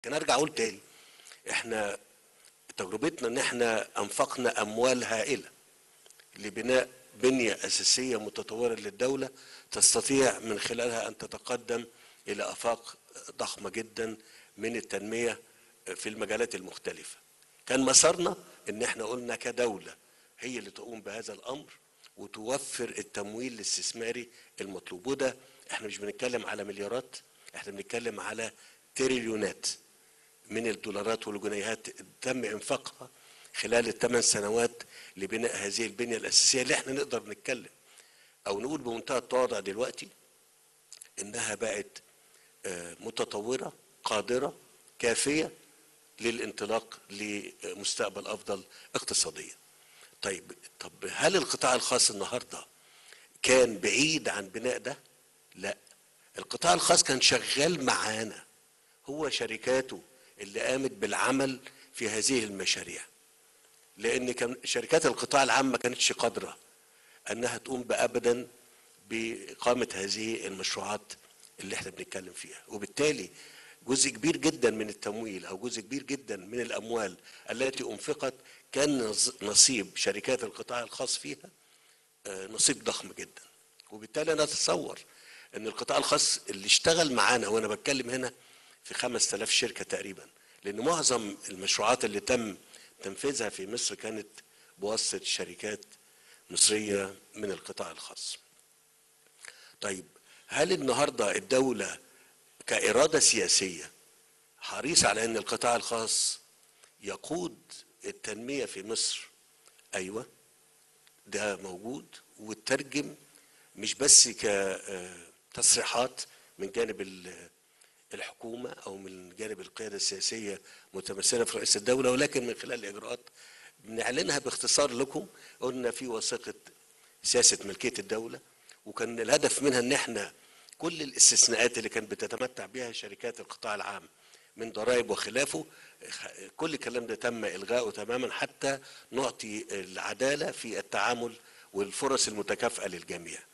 لكن ارجع اقول تاني احنا تجربتنا ان احنا انفقنا اموال هائله لبناء بنيه اساسيه متطوره للدوله تستطيع من خلالها ان تتقدم الى افاق ضخمه جدا من التنميه في المجالات المختلفه. كان مسارنا ان احنا قلنا كدوله هي اللي تقوم بهذا الامر وتوفر التمويل الاستثماري المطلوب وده احنا مش بنتكلم على مليارات احنا بنتكلم على تريليونات من الدولارات والجنيهات تم انفاقها خلال الثمان سنوات لبناء هذه البنيه الاساسيه اللي احنا نقدر نتكلم او نقول بمنتهى التواضع دلوقتي انها بقت آه، متطوره قادره كافيه للانطلاق لمستقبل افضل اقتصاديا. طيب طب هل القطاع الخاص النهارده كان بعيد عن بناء ده؟ لا القطاع الخاص كان شغال معانا هو شركاته اللي قامت بالعمل في هذه المشاريع لان كان شركات القطاع العام ما كانتش قادره انها تقوم بابدا باقامه هذه المشروعات اللي احنا بنتكلم فيها وبالتالي جزء كبير جدا من التمويل او جزء كبير جدا من الاموال التي انفقت كان نصيب شركات القطاع الخاص فيها آه، نصيب ضخم جدا وبالتالي انا اتصور ان القطاع الخاص اللي اشتغل معانا وانا بتكلم هنا في 5000 شركه تقريبا لان معظم المشروعات اللي تم تنفيذها في مصر كانت بواسطه شركات مصريه من القطاع الخاص. طيب هل النهارده الدوله كاراده سياسيه حريصه على ان القطاع الخاص يقود التنميه في مصر؟ ايوه ده موجود وترجم مش بس كتصريحات من جانب الحكومة أو من جانب القيادة السياسية متمثلة في رئيس الدولة ولكن من خلال الإجراءات بنعلنها باختصار لكم قلنا في وثيقة سياسة ملكية الدولة وكان الهدف منها إن إحنا كل الاستثناءات اللي كانت بتتمتع بها شركات القطاع العام من ضرائب وخلافه كل الكلام ده تم إلغاؤه تماما حتى نعطي العدالة في التعامل والفرص المتكافئة للجميع